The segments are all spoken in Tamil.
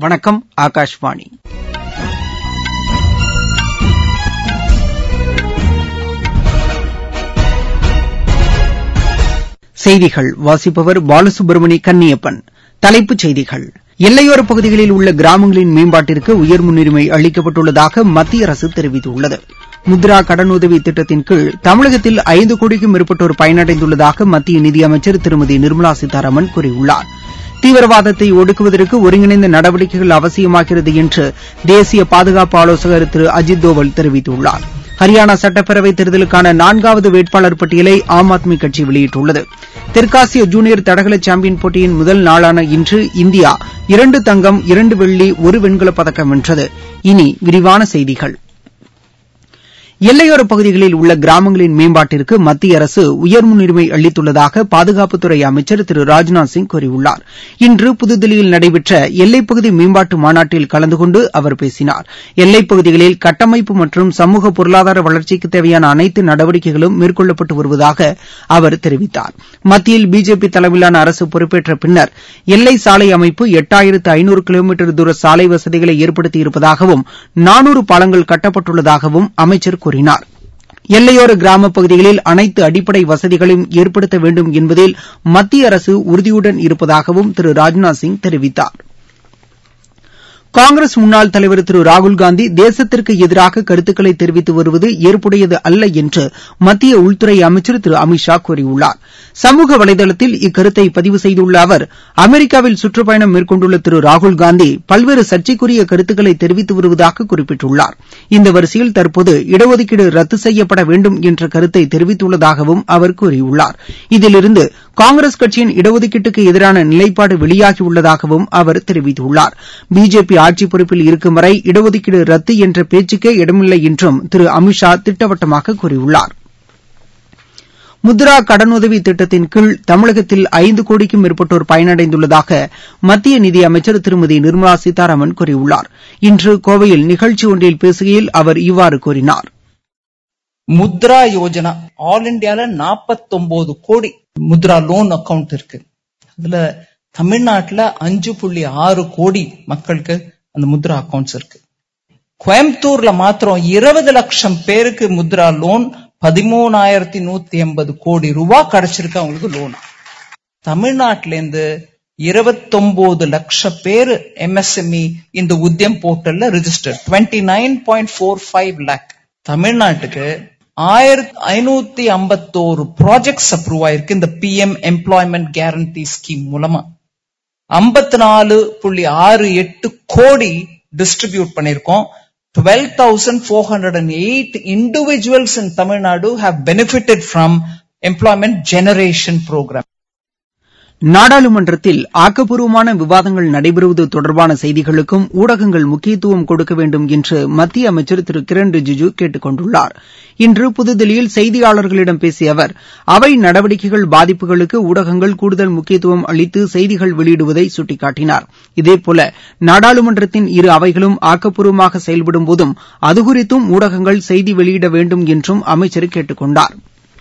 வணக்கம் ஆகாஷ்வாணி செய்திகள் வாசிப்பவர் பாலசுப்ரமணி கன்னியப்பன் தலைப்புச் செய்திகள் எல்லையோரப் பகுதிகளில் உள்ள கிராமங்களின் மேம்பாட்டிற்கு உயர் முன்னுரிமை அளிக்கப்பட்டுள்ளதாக மத்திய அரசு தெரிவித்துள்ளது முத்ரா கடனுதவி திட்டத்தின் கீழ் தமிழகத்தில் ஐந்து கோடிக்கும் மேற்பட்டோர் பயனடைந்துள்ளதாக மத்திய நிதியமைச்சர் திருமதி நிர்மலா சீதாராமன் கூறியுள்ளார் தீவிரவாதத்தை ஒடுக்குவதற்கு ஒருங்கிணைந்த நடவடிக்கைகள் அவசியமாகிறது என்று தேசிய பாதுகாப்பு ஆலோசகர் திரு அஜித் தோவல் தெரிவித்துள்ளார் ஹரியானா சட்டப்பேரவைத் தேர்தலுக்கான நான்காவது வேட்பாளர் பட்டியலை ஆம் ஆத்மி கட்சி வெளியிட்டுள்ளது தெற்காசிய ஜூனியர் தடகள சாம்பியன் போட்டியின் முதல் நாளான இன்று இந்தியா இரண்டு தங்கம் இரண்டு வெள்ளி ஒரு வெண்கலப் பதக்கம் வென்றது இனி விரிவான செய்திகள் எல்லையோரப் பகுதிகளில் உள்ள கிராமங்களின் மேம்பாட்டிற்கு மத்திய அரசு உயர் முன்னுரிமை அளித்துள்ளதாக பாதுகாப்புத்துறை அமைச்சர் திரு ராஜ்நாத் சிங் கூறியுள்ளார் இன்று புதுதில்லியில் நடைபெற்ற எல்லைப்பகுதி மேம்பாட்டு மாநாட்டில் கலந்து கொண்டு அவர் பேசினார் எல்லைப் பகுதிகளில் கட்டமைப்பு மற்றும் சமூக பொருளாதார வளர்ச்சிக்கு தேவையான அனைத்து நடவடிக்கைகளும் மேற்கொள்ளப்பட்டு வருவதாக அவர் தெரிவித்தார் மத்தியில் பிஜேபி தலைமையிலான அரசு பொறுப்பேற்ற பின்னர் எல்லை சாலை அமைப்பு எட்டாயிரத்து ஐநூறு கிலோமீட்டர் தூர சாலை வசதிகளை ஏற்படுத்தியிருப்பதாகவும் நானூறு பாலங்கள் கட்டப்பட்டுள்ளதாகவும் அமைச்சர் கூறினார் எல்லையோர கிராமப் பகுதிகளில் அனைத்து அடிப்படை வசதிகளையும் ஏற்படுத்த வேண்டும் என்பதில் மத்திய அரசு உறுதியுடன் இருப்பதாகவும் திரு ராஜ்நாத் சிங் தெரிவித்தார் காங்கிரஸ் முன்னாள் தலைவர் திரு ராகுல்காந்தி தேசத்திற்கு எதிராக கருத்துக்களை தெரிவித்து வருவது ஏற்புடையது அல்ல என்று மத்திய உள்துறை அமைச்சர் திரு அமித் ஷா கூறியுள்ளார் சமூக வலைதளத்தில் இக்கருத்தை பதிவு செய்துள்ள அவர் அமெரிக்காவில் சுற்றுப்பயணம் மேற்கொண்டுள்ள திரு ராகுல்காந்தி பல்வேறு சர்ச்சைக்குரிய கருத்துக்களை தெரிவித்து வருவதாக குறிப்பிட்டுள்ளார் இந்த வரிசையில் தற்போது இடஒதுக்கீடு ரத்து செய்யப்பட வேண்டும் என்ற கருத்தை தெரிவித்துள்ளதாகவும் அவர் கூறியுள்ளார் இதிலிருந்து காங்கிரஸ் கட்சியின் இடஒதுக்கீட்டுக்கு எதிரான நிலைப்பாடு வெளியாகியுள்ளதாகவும் அவர் தெரிவித்துள்ளார் பிஜேபி ஆட்சி பொறுப்பில் இருக்கும் வரை இடஒதுக்கீடு ரத்து என்ற பேச்சுக்கே இடமில்லை என்றும் திரு அமித் ஷா திட்டவட்டமாக கூறியுள்ளார் முத்ரா கடனுதவி திட்டத்தின் கீழ் தமிழகத்தில் ஐந்து கோடிக்கும் மேற்பட்டோர் பயனடைந்துள்ளதாக மத்திய நிதியமைச்சர் திருமதி நிர்மலா சீதாராமன் கூறியுள்ளார் இன்று கோவையில் நிகழ்ச்சி ஒன்றில் பேசுகையில் அவர் இவ்வாறு கூறினார் முத்ரா யோஜனா ஆல் இண்டியால நாற்பத்தொன்பது கோடி முத்ரா லோன் அக்கவுண்ட் இருக்கு அதுல தமிழ்நாட்டுல அஞ்சு புள்ளி ஆறு கோடி மக்களுக்கு அந்த முத்ரா அக்கவுண்ட்ஸ் இருக்கு கோயம்புத்தூர்ல மாத்திரம் இருபது லட்சம் பேருக்கு முத்ரா லோன் பதிமூணாயிரத்தி நூத்தி எண்பது கோடி ரூபாய் கிடைச்சிருக்கு அவங்களுக்கு லோன் தமிழ்நாட்டில இருந்து இருபத்தொன்பது லட்சம் பேர் எம்எஸ்எம்இ இந்த உத்தியம் போர்ட்டல்ல register twenty nine point four five lakh தமிழ்நாட்டுக்கு ஆயிரத்தி ஐநூத்தி ஐம்பத்தோரு ப்ராஜெக்ட்ஸ் அப்ரூவ் ஆயிருக்கு இந்த பிஎம் எம்ப்ளாய்மெண்ட் கேரண்டி ஸ்கீம் மூலமா ஐம்பத்தி நாலு புள்ளி ஆறு எட்டு கோடி டிஸ்ட்ரிபியூட் பண்ணிருக்கோம் twelve thousand four hundred and eight individuals in Tamil Nadu have benefited from employment generation programme நாடாளுமன்றத்தில் ஆக்கப்பூர்வமான விவாதங்கள் நடைபெறுவது தொடர்பான செய்திகளுக்கும் ஊடகங்கள் முக்கியத்துவம் கொடுக்க வேண்டும் என்று மத்திய அமைச்சர் திரு கிரண் ரிஜிஜு கேட்டுக் கொண்டுள்ளார் இன்று புதுதில்லியில் செய்தியாளர்களிடம் பேசிய அவர் அவை நடவடிக்கைகள் பாதிப்புகளுக்கு ஊடகங்கள் கூடுதல் முக்கியத்துவம் அளித்து செய்திகள் வெளியிடுவதை சுட்டிக்காட்டினார் இதேபோல நாடாளுமன்றத்தின் இரு அவைகளும் ஆக்கப்பூர்வமாக செயல்படும்போதும் அதுகுறித்தும் ஊடகங்கள் செய்தி வெளியிட வேண்டும் என்றும் அமைச்சர் கேட்டுக் கொண்டாா்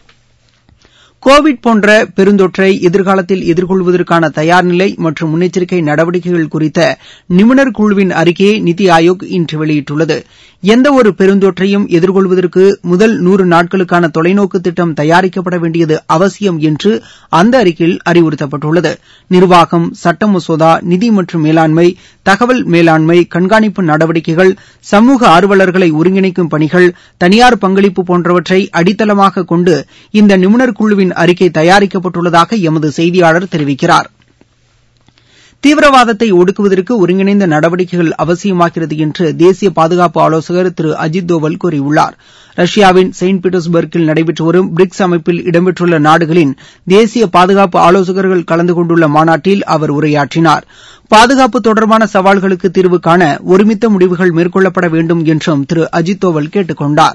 கோவிட் போன்ற பெருந்தொற்றை எதிர்காலத்தில் எதிர்கொள்வதற்கான தயார்நிலை மற்றும் முன்னெச்சரிக்கை நடவடிக்கைகள் குறித்த நிபுணர் குழுவின் அறிக்கையை நித்தி ஆயோக் இன்று வெளியிட்டுள்ளது எந்தவொரு பெருந்தொற்றையும் எதிர்கொள்வதற்கு முதல் நூறு நாட்களுக்கான தொலைநோக்கு திட்டம் தயாரிக்கப்பட வேண்டியது அவசியம் என்று அந்த அறிக்கையில் அறிவுறுத்தப்பட்டுள்ளது நிர்வாகம் சட்ட மசோதா நிதி மற்றும் மேலாண்மை தகவல் மேலாண்மை கண்காணிப்பு நடவடிக்கைகள் சமூக ஆர்வலர்களை ஒருங்கிணைக்கும் பணிகள் தனியார் பங்களிப்பு போன்றவற்றை அடித்தளமாக கொண்டு இந்த நிபுணர் குழுவின் அறிக்கை தயாரிக்கப்பட்டுள்ளதாக எமது செய்தியாளர் தெரிவிக்கிறார் தீவிரவாதத்தை ஒடுக்குவதற்கு ஒருங்கிணைந்த நடவடிக்கைகள் அவசியமாகிறது என்று தேசிய பாதுகாப்பு ஆலோசகர் திரு அஜித் தோவல் கூறியுள்ளார் ரஷ்யாவின் செயின்ட் பீட்டர்ஸ்பர்க்கில் நடைபெற்று வரும் பிரிக்ஸ் அமைப்பில் இடம்பெற்றுள்ள நாடுகளின் தேசிய பாதுகாப்பு ஆலோசகர்கள் கலந்து கொண்டுள்ள மாநாட்டில் அவர் உரையாற்றினார் பாதுகாப்பு தொடர்பான சவால்களுக்கு தீர்வு காண ஒருமித்த முடிவுகள் மேற்கொள்ளப்பட வேண்டும் என்றும் திரு அஜித் தோவல் கேட்டுக் கொண்டாா்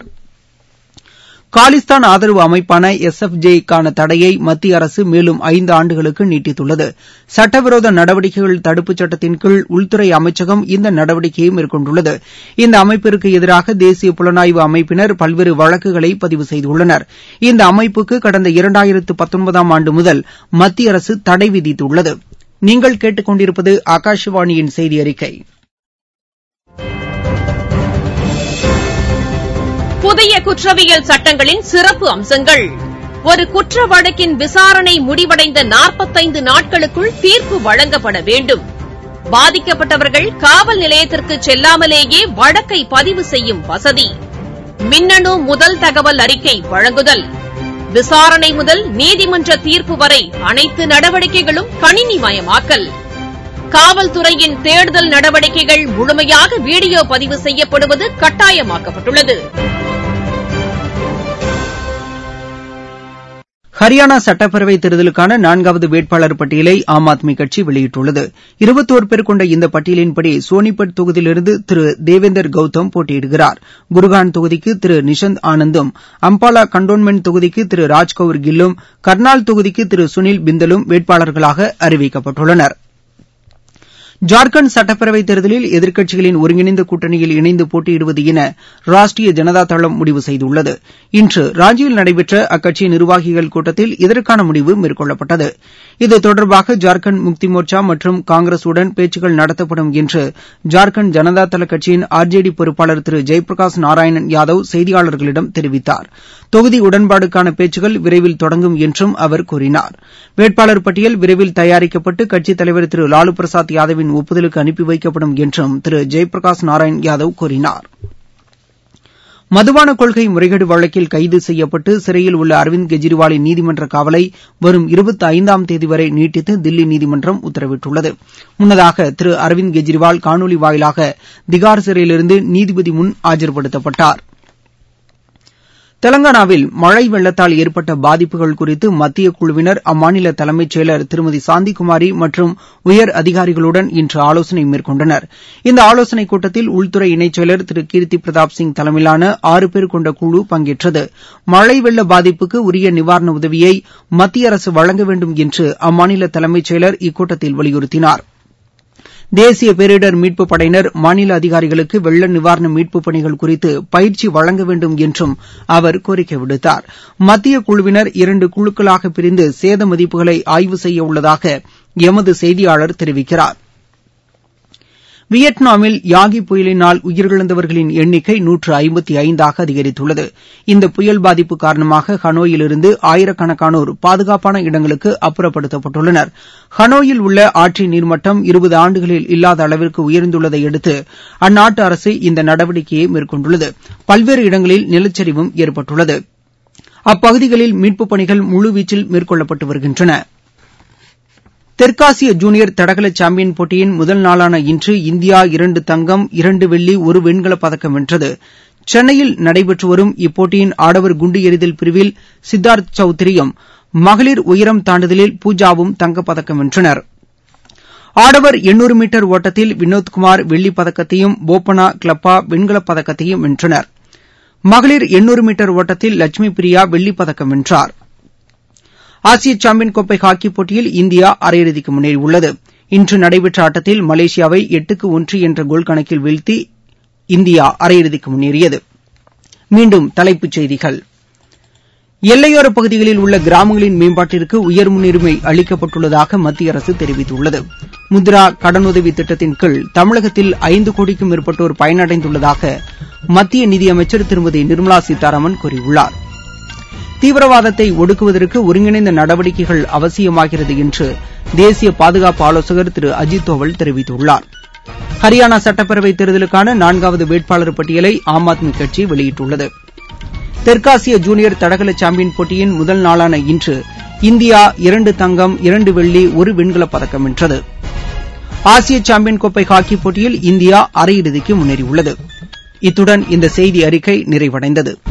காலிஸ்தான் ஆதரவு அமைப்பான எஸ் எஃப் ஜே க்கான தடையை மத்திய அரசு மேலும் ஐந்து ஆண்டுகளுக்கு நீட்டித்துள்ளது சட்டவிரோத நடவடிக்கைகள் தடுப்புச் சட்டத்தின் கீழ் உள்துறை அமைச்சகம் இந்த நடவடிக்கையை மேற்கொண்டுள்ளது இந்த அமைப்பிற்கு எதிராக தேசிய புலனாய்வு அமைப்பினர் பல்வேறு வழக்குகளை பதிவு செய்துள்ளனர் இந்த அமைப்புக்கு கடந்த இரண்டாயிரத்து பத்தொன்பதாம் ஆண்டு முதல் மத்திய அரசு தடை விதித்துள்ளது நீங்கள் கேட்டுக்கொண்டிருப்பது ஆகாஷவாணியின் செய்தி அறிக்கை புதிய குற்றவியல் சட்டங்களின் சிறப்பு அம்சங்கள் ஒரு குற்ற வழக்கின் விசாரணை முடிவடைந்த நாற்பத்தைந்து நாட்களுக்குள் தீர்ப்பு வழங்கப்பட வேண்டும் பாதிக்கப்பட்டவர்கள் காவல் நிலையத்திற்கு செல்லாமலேயே வழக்கை பதிவு செய்யும் வசதி மின்னணு முதல் தகவல் அறிக்கை வழங்குதல் விசாரணை முதல் நீதிமன்ற தீர்ப்பு வரை அனைத்து நடவடிக்கைகளும் கணினிமயமாக்கல் காவல்துறையின் தேடுதல் நடவடிக்கைகள் முழுமையாக வீடியோ பதிவு செய்யப்படுவது கட்டாயமாக்கப்பட்டுள்ளது ஹரியானா சட்டப்பேரவைத் தேர்தலுக்கான நான்காவது வேட்பாளர் பட்டியலை ஆம் ஆத்மி கட்சி வெளியிட்டுள்ளது இருபத்தோரு பேர் கொண்ட இந்த பட்டியலின்படி சோனிபட் தொகுதியிலிருந்து திரு தேவேந்தர் கௌதம் போட்டியிடுகிறார் குர்கான் தொகுதிக்கு திரு நிஷந்த் ஆனந்தும் அம்பாலா கண்டோன்மெண்ட் தொகுதிக்கு திரு ராஜ்கவுர் கில்லும் கர்னால் தொகுதிக்கு திரு சுனில் பிந்தலும் வேட்பாளர்களாக அறிவிக்கப்பட்டுள்ளனா் ஜார்க்கண்ட் சட்டப்பேரவைத் தேர்தலில் எதிர்க்கட்சிகளின் ஒருங்கிணைந்த கூட்டணியில் இணைந்து போட்டியிடுவது என ராஷ்டிரிய ஜனதா தளம் முடிவு செய்துள்ளது இன்று ராஞ்சியில் நடைபெற்ற அக்கட்சியின் நிர்வாகிகள் கூட்டத்தில் இதற்கான முடிவு மேற்கொள்ளப்பட்டது இது தொடர்பாக ஜார்க்கண்ட் முக்தி மோர்ச்சா மற்றும் காங்கிரசுடன் பேச்சுக்கள் நடத்தப்படும் என்று ஜார்க்கண்ட் ஜனதா தள கட்சியின் ஆர்ஜேடி பொறுப்பாளர் திரு ஜெயபிரகாஷ் நாராயணன் யாதவ் செய்தியாளர்களிடம் தெரிவித்தார் தொகுதி உடன்பாடுக்கான பேச்சுக்கள் விரைவில் தொடங்கும் என்றும் அவர் கூறினார் வேட்பாளர் பட்டியல் விரைவில் தயாரிக்கப்பட்டு கட்சித் தலைவர் திரு லாலு பிரசாத் யாதவின் ஒப்புதலுக்கு அனுப்பி வைக்கப்படும் என்றும் திரு ஜெயபிரகாஷ் நாராயண் யாதவ் கூறினார் மதுபான கொள்கை முறைகேடு வழக்கில் கைது செய்யப்பட்டு சிறையில் உள்ள அரவிந்த் கெஜ்ரிவாலின் நீதிமன்ற காவலை வரும் இருபத்தி ஐந்தாம் தேதி வரை நீட்டித்து தில்லி நீதிமன்றம் உத்தரவிட்டுள்ளது முன்னதாக திரு அரவிந்த் கெஜ்ரிவால் காணொலி வாயிலாக திகார் சிறையிலிருந்து நீதிபதி முன் ஆஜர்படுத்தப்பட்டார் தெலங்கானாவில் மழை வெள்ளத்தால் ஏற்பட்ட பாதிப்புகள் குறித்து மத்திய குழுவினர் அம்மாநில தலைமைச் செயலர் திருமதி சாந்திகுமாரி மற்றும் உயர் அதிகாரிகளுடன் இன்று ஆலோசனை மேற்கொண்டனர் இந்த ஆலோசனைக் கூட்டத்தில் உள்துறை இணைச் செயலர் திரு கீர்த்தி பிரதாப் சிங் தலைமையிலான ஆறு பேர் கொண்ட குழு பங்கேற்றது மழை வெள்ள பாதிப்புக்கு உரிய நிவாரண உதவியை மத்திய அரசு வழங்க வேண்டும் என்று அம்மாநில தலைமைச் செயலர் இக்கூட்டத்தில் வலியுறுத்தினாா் தேசிய பேரிடர் மீட்புப் படையினர் மாநில அதிகாரிகளுக்கு வெள்ள நிவாரண மீட்புப் பணிகள் குறித்து பயிற்சி வழங்க வேண்டும் என்றும் அவர் கோரிக்கை விடுத்தார் மத்திய குழுவினர் இரண்டு குழுக்களாக பிரிந்து சேத மதிப்புகளை ஆய்வு செய்ய உள்ளதாக எமது செய்தியாளர் தெரிவிக்கிறார் வியட்நாமில் யாகி புயலினால் உயிரிழந்தவர்களின் எண்ணிக்கை நூற்று ஐம்பத்தி ஐந்தாக அதிகரித்துள்ளது இந்த புயல் பாதிப்பு காரணமாக ஹனோயிலிருந்து ஆயிரக்கணக்கானோர் பாதுகாப்பான இடங்களுக்கு அப்புறப்படுத்தப்பட்டுள்ளனர் ஹனோயில் உள்ள ஆற்றின் நீர்மட்டம் இருபது ஆண்டுகளில் இல்லாத அளவிற்கு உயர்ந்துள்ளதை அடுத்து அந்நாட்டு அரசு இந்த நடவடிக்கையை மேற்கொண்டுள்ளது பல்வேறு இடங்களில் நிலச்சரிவும் ஏற்பட்டுள்ளது அப்பகுதிகளில் மீட்புப் பணிகள் முழுவீச்சில் மேற்கொள்ளப்பட்டு வருகின்றன தெற்காசிய ஜூனியர் தடகள சாம்பியன் போட்டியின் முதல் நாளான இன்று இந்தியா இரண்டு தங்கம் இரண்டு வெள்ளி ஒரு வெண்கலப் பதக்கம் வென்றது சென்னையில் நடைபெற்று வரும் இப்போட்டியின் ஆடவர் குண்டு எறிதல் பிரிவில் சித்தார்த் சௌத்ரியும் மகளிர் உயரம் தாண்டுதலில் பூஜாவும் தங்கப்பதக்கம் வென்றனர் ஆடவர் எண்ணூறு மீட்டர் ஓட்டத்தில் வினோத்குமார் வெள்ளிப் பதக்கத்தையும் போப்பனா கிளப்பா வெண்கலப் பதக்கத்தையும் வென்றனர் மகளிர் எண்ணூறு மீட்டர் ஓட்டத்தில் லட்சுமி பிரியா வெள்ளிப் பதக்கம் வென்றார் ஆசிய சாம்பியன் கோப்பை ஹாக்கிப் போட்டியில் இந்தியா அரையிறுதிக்கு முன்னேறியுள்ளது இன்று நடைபெற்ற ஆட்டத்தில் மலேசியாவை எட்டுக்கு ஒன்று என்ற கோல் கணக்கில் வீழ்த்தி இந்தியா அரையிறுதிக்கு முன்னேறியது மீண்டும் தலைப்புச் செய்திகள் எல்லையோரப் பகுதிகளில் உள்ள கிராமங்களின் மேம்பாட்டிற்கு உயர் முன்னுரிமை அளிக்கப்பட்டுள்ளதாக மத்திய அரசு தெரிவித்துள்ளது முத்ரா கடனுதவி திட்டத்தின் கீழ் தமிழகத்தில் ஐந்து கோடிக்கும் மேற்பட்டோர் பயனடைந்துள்ளதாக மத்திய நிதியமைச்சர் திருமதி நிர்மலா சீதாராமன் கூறியுள்ளார் தீவிரவாதத்தை ஒடுக்குவதற்கு ஒருங்கிணைந்த நடவடிக்கைகள் அவசியமாகிறது என்று தேசிய பாதுகாப்பு ஆலோசகர் திரு அஜித் தோவல் தெரிவித்துள்ளார் ஹரியானா சட்டப்பேரவைத் தேர்தலுக்கான நான்காவது வேட்பாளர் பட்டியலை ஆம் ஆத்மி கட்சி வெளியிட்டுள்ளது தெற்காசிய ஜூனியர் தடகள சாம்பியன் போட்டியின் முதல் நாளான இன்று இந்தியா இரண்டு தங்கம் இரண்டு வெள்ளி ஒரு வெண்கலப் பதக்கம் வென்றது ஆசிய சாம்பியன் கோப்பை ஹாக்கிப் போட்டியில் இந்தியா அரையிறுதிக்கு முன்னேறியுள்ளது இத்துடன் இந்த செய்தி அறிக்கை நிறைவடைந்தது